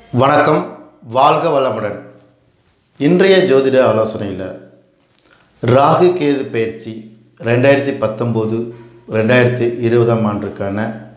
வணக்கம் வாழ்க வளமுடன் இன்றைய ஜோதிட ஆலோசனையில் ராகு கேது பயிற்சி ரெண்டாயிரத்தி பத்தொம்போது ரெண்டாயிரத்தி இருபதாம் ஆண்டுக்கான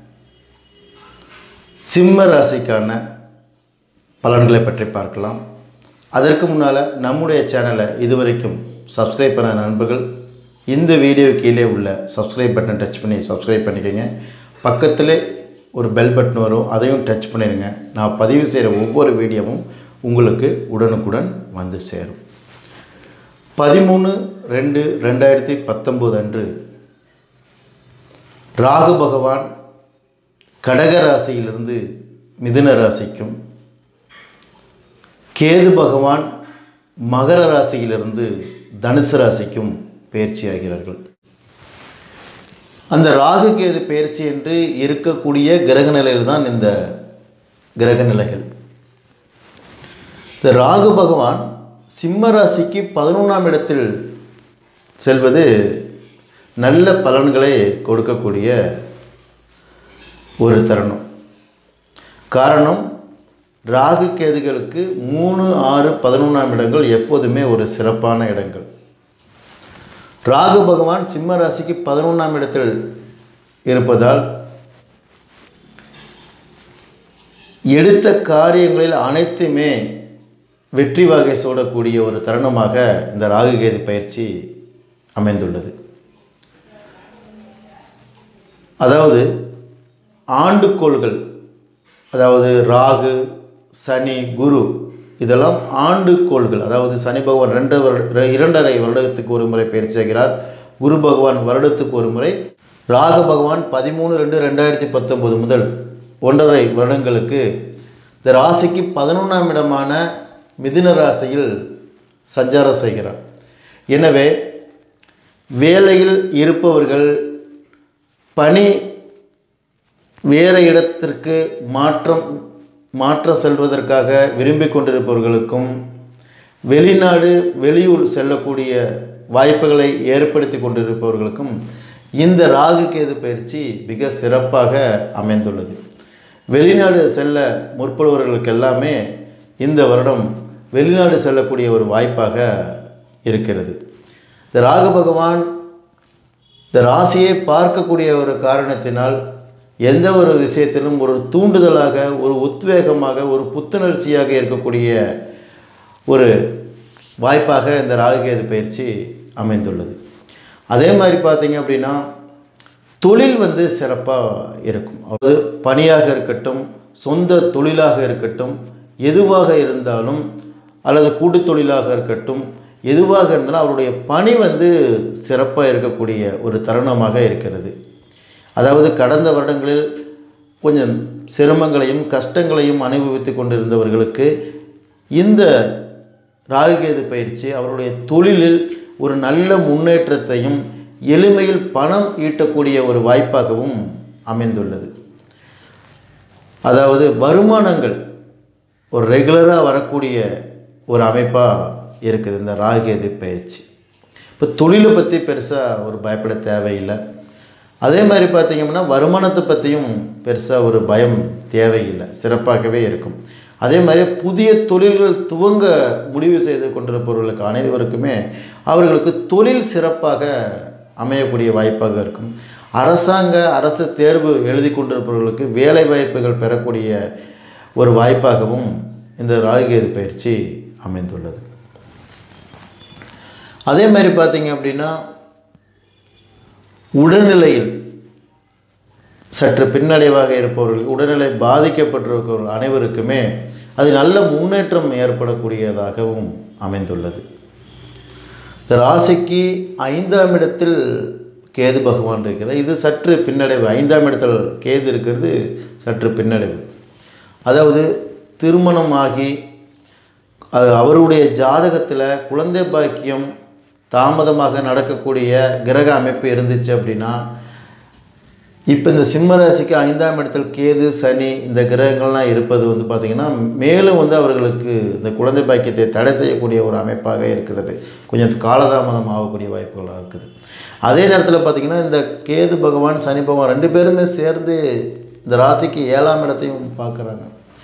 சிம்ம ராசிக்கான பலன்களை பற்றி பார்க்கலாம் அதற்கு முன்னால் நம்முடைய சேனலை இதுவரைக்கும் சப்ஸ்கிரைப் பண்ண நண்பர்கள் இந்த வீடியோ கீழே உள்ள சப்ஸ்கிரைப் பட்டன் டச் பண்ணி சப்ஸ்கிரைப் பண்ணிக்கோங்க பக்கத்தில் ஒரு பெல் பட்டன் வரும் அதையும் டச் பண்ணிடுங்க நான் பதிவு செய்கிற ஒவ்வொரு வீடியோவும் உங்களுக்கு உடனுக்குடன் வந்து சேரும் பதிமூணு ரெண்டு ரெண்டாயிரத்தி பத்தொம்போது அன்று ராகு பகவான் கடக ராசியிலிருந்து மிதுன ராசிக்கும் கேது பகவான் மகர ராசியிலிருந்து தனுசு ராசிக்கும் பயிற்சியாகிறார்கள் அந்த ராகு கேது பயிற்சி என்று இருக்கக்கூடிய கிரக நிலையில் தான் இந்த கிரக நிலைகள் இந்த ராகு பகவான் சிம்ம ராசிக்கு பதினொன்றாம் இடத்தில் செல்வது நல்ல பலன்களை கொடுக்கக்கூடிய ஒரு தருணம் காரணம் ராகு கேதுகளுக்கு மூணு ஆறு பதினொன்றாம் இடங்கள் எப்போதுமே ஒரு சிறப்பான இடங்கள் ராகு பகவான் சிம்ம ராசிக்கு பதினொன்றாம் இடத்தில் இருப்பதால் எடுத்த காரியங்களில் அனைத்துமே வெற்றி வகை சூடக்கூடிய ஒரு தருணமாக இந்த ராகு கேது பயிற்சி அமைந்துள்ளது அதாவது ஆண்டுகோள்கள் அதாவது ராகு சனி குரு இதெல்லாம் ஆண்டுகோள்கள் அதாவது சனி பகவான் ரெண்டு வருட இரண்டரை வருடத்துக்கு ஒரு முறை பயிற்சி செய்கிறார் குரு பகவான் வருடத்துக்கு ஒரு முறை ராகு பகவான் பதிமூணு ரெண்டு ரெண்டாயிரத்தி பத்தொம்போது முதல் ஒன்றரை வருடங்களுக்கு இந்த ராசிக்கு பதினொன்றாம் இடமான மிதுன ராசியில் சஞ்சாரம் செய்கிறார் எனவே வேலையில் இருப்பவர்கள் பணி வேறு இடத்திற்கு மாற்றம் மாற்ற செல்வதற்காக விரும்பி கொண்டிருப்பவர்களுக்கும் வெளிநாடு வெளியூர் செல்லக்கூடிய வாய்ப்புகளை ஏற்படுத்தி கொண்டிருப்பவர்களுக்கும் இந்த ராகு கேது பயிற்சி மிக சிறப்பாக அமைந்துள்ளது வெளிநாடு செல்ல முற்படுபவர்களுக்கு எல்லாமே இந்த வருடம் வெளிநாடு செல்லக்கூடிய ஒரு வாய்ப்பாக இருக்கிறது இந்த ராகு பகவான் இந்த ராசியை பார்க்கக்கூடிய ஒரு காரணத்தினால் எந்த ஒரு விஷயத்திலும் ஒரு தூண்டுதலாக ஒரு உத்வேகமாக ஒரு புத்துணர்ச்சியாக இருக்கக்கூடிய ஒரு வாய்ப்பாக இந்த ராகுகேது பயிற்சி அமைந்துள்ளது அதே மாதிரி பார்த்தீங்க அப்படின்னா தொழில் வந்து சிறப்பாக இருக்கும் அதாவது பணியாக இருக்கட்டும் சொந்த தொழிலாக இருக்கட்டும் எதுவாக இருந்தாலும் அல்லது கூட்டு தொழிலாக இருக்கட்டும் எதுவாக இருந்தாலும் அவருடைய பணி வந்து சிறப்பாக இருக்கக்கூடிய ஒரு தருணமாக இருக்கிறது அதாவது கடந்த வருடங்களில் கொஞ்சம் சிரமங்களையும் கஷ்டங்களையும் அனுபவித்து கொண்டிருந்தவர்களுக்கு இந்த ராகுகேது பயிற்சி அவருடைய தொழிலில் ஒரு நல்ல முன்னேற்றத்தையும் எளிமையில் பணம் ஈட்டக்கூடிய ஒரு வாய்ப்பாகவும் அமைந்துள்ளது அதாவது வருமானங்கள் ஒரு ரெகுலராக வரக்கூடிய ஒரு அமைப்பாக இருக்குது இந்த ராகுகேது பயிற்சி இப்போ தொழிலை பற்றி பெருசாக ஒரு பயப்பட தேவையில்லை அதே மாதிரி பார்த்திங்கன்னா வருமானத்தை பற்றியும் பெருசாக ஒரு பயம் தேவையில்லை சிறப்பாகவே இருக்கும் அதே மாதிரி புதிய தொழில்கள் துவங்க முடிவு செய்து கொண்டிருப்பவர்களுக்கு அனைவருக்குமே அவர்களுக்கு தொழில் சிறப்பாக அமையக்கூடிய வாய்ப்பாக இருக்கும் அரசாங்க அரசு தேர்வு எழுதி கொண்டிருப்பவர்களுக்கு வேலை வாய்ப்புகள் பெறக்கூடிய ஒரு வாய்ப்பாகவும் இந்த ராகுகேது பயிற்சி அமைந்துள்ளது அதே மாதிரி பார்த்தீங்க அப்படின்னா உடல்நிலையில் சற்று பின்னடைவாக இருப்பவர்கள் உடல்நிலை பாதிக்கப்பட்டிருப்பவர்கள் அனைவருக்குமே அது நல்ல முன்னேற்றம் ஏற்படக்கூடியதாகவும் அமைந்துள்ளது இந்த ராசிக்கு ஐந்தாம் இடத்தில் கேது பகவான் இருக்கிறார் இது சற்று பின்னடைவு ஐந்தாம் இடத்தில் கேது இருக்கிறது சற்று பின்னடைவு அதாவது திருமணமாகி அது அவருடைய ஜாதகத்தில் குழந்தை பாக்கியம் தாமதமாக நடக்கக்கூடிய கிரக அமைப்பு இருந்துச்சு அப்படின்னா இப்போ இந்த சிம்ம ராசிக்கு ஐந்தாம் இடத்தில் கேது சனி இந்த கிரகங்கள்லாம் இருப்பது வந்து பார்த்திங்கன்னா மேலும் வந்து அவர்களுக்கு இந்த குழந்தை பாக்கியத்தை தடை செய்யக்கூடிய ஒரு அமைப்பாக இருக்கிறது கொஞ்சம் காலதாமதம் ஆகக்கூடிய வாய்ப்புகளாக இருக்குது அதே நேரத்தில் பார்த்திங்கன்னா இந்த கேது பகவான் சனி பகவான் ரெண்டு பேருமே சேர்ந்து இந்த ராசிக்கு ஏழாம் இடத்தையும் பார்க்குறாங்க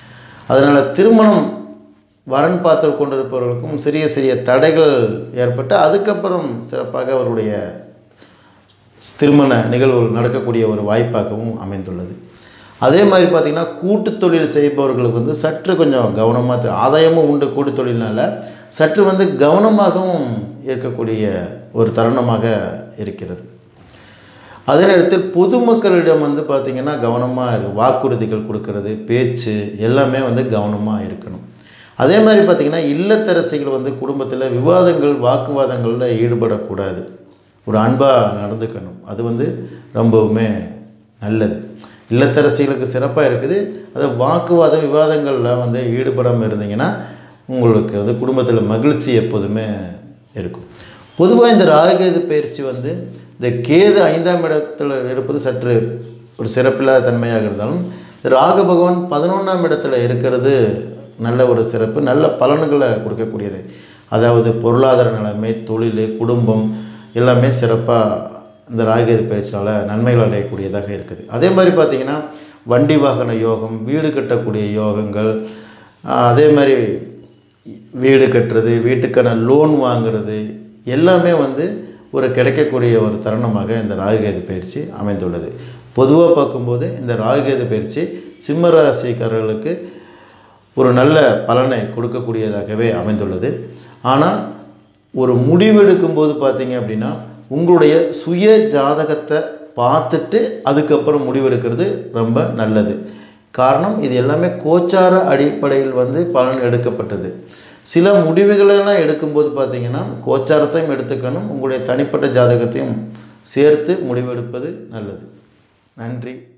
அதனால் திருமணம் வரன் பார்த்து கொண்டிருப்பவர்களுக்கும் சிறிய சிறிய தடைகள் ஏற்பட்டு அதுக்கப்புறம் சிறப்பாக அவருடைய திருமண நிகழ்வுகள் நடக்கக்கூடிய ஒரு வாய்ப்பாகவும் அமைந்துள்ளது அதே மாதிரி பார்த்திங்கன்னா கூட்டு தொழில் செய்பவர்களுக்கு வந்து சற்று கொஞ்சம் கவனமாக ஆதாயமும் உண்டு கூட்டு தொழில்னால சற்று வந்து கவனமாகவும் இருக்கக்கூடிய ஒரு தருணமாக இருக்கிறது அதே நேரத்தில் பொதுமக்களிடம் வந்து பார்த்திங்கன்னா கவனமாக இருக்கு வாக்குறுதிகள் கொடுக்கறது பேச்சு எல்லாமே வந்து கவனமாக இருக்கணும் அதே மாதிரி பார்த்திங்கன்னா இல்லத்தரசிகள் வந்து குடும்பத்தில் விவாதங்கள் வாக்குவாதங்களில் ஈடுபடக்கூடாது ஒரு அன்பாக நடந்துக்கணும் அது வந்து ரொம்பவுமே நல்லது இல்லத்தரசிகளுக்கு சிறப்பாக இருக்குது அது வாக்குவாதம் விவாதங்களில் வந்து ஈடுபடாமல் இருந்தீங்கன்னா உங்களுக்கு வந்து குடும்பத்தில் மகிழ்ச்சி எப்போதுமே இருக்கும் பொதுவாக இந்த ராகுகேது பயிற்சி வந்து இந்த கேது ஐந்தாம் இடத்துல இருப்பது சற்று ஒரு சிறப்பில்லாத தன்மையாக இருந்தாலும் ராகு பகவான் பதினொன்றாம் இடத்துல இருக்கிறது நல்ல ஒரு சிறப்பு நல்ல பலன்களை கொடுக்கக்கூடியது அதாவது பொருளாதார நிலைமை தொழில் குடும்பம் எல்லாமே சிறப்பாக இந்த ராகுகேது பயிற்சியால் நன்மைகள் அடையக்கூடியதாக இருக்குது அதே மாதிரி பார்த்திங்கன்னா வண்டி வாகன யோகம் வீடு கட்டக்கூடிய யோகங்கள் ஆஹ் அதே மாதிரி வீடு கட்டுறது வீட்டுக்கான லோன் வாங்குறது எல்லாமே வந்து ஒரு கிடைக்கக்கூடிய ஒரு தருணமாக இந்த ராகுகேது பயிற்சி அமைந்துள்ளது பொதுவாக பார்க்கும்போது இந்த ராகுகேது பயிற்சி சிம்ம ராசிக்காரர்களுக்கு ஒரு நல்ல பலனை கொடுக்கக்கூடியதாகவே அமைந்துள்ளது ஆனால் ஒரு முடிவெடுக்கும்போது பார்த்தீங்க அப்படின்னா உங்களுடைய சுய ஜாதகத்தை பார்த்துட்டு அதுக்கப்புறம் முடிவெடுக்கிறது ரொம்ப நல்லது காரணம் இது எல்லாமே கோச்சார அடிப்படையில் வந்து பலன் எடுக்கப்பட்டது சில முடிவுகளெல்லாம் எடுக்கும்போது பார்த்தீங்கன்னா கோச்சாரத்தையும் எடுத்துக்கணும் உங்களுடைய தனிப்பட்ட ஜாதகத்தையும் சேர்த்து முடிவெடுப்பது நல்லது நன்றி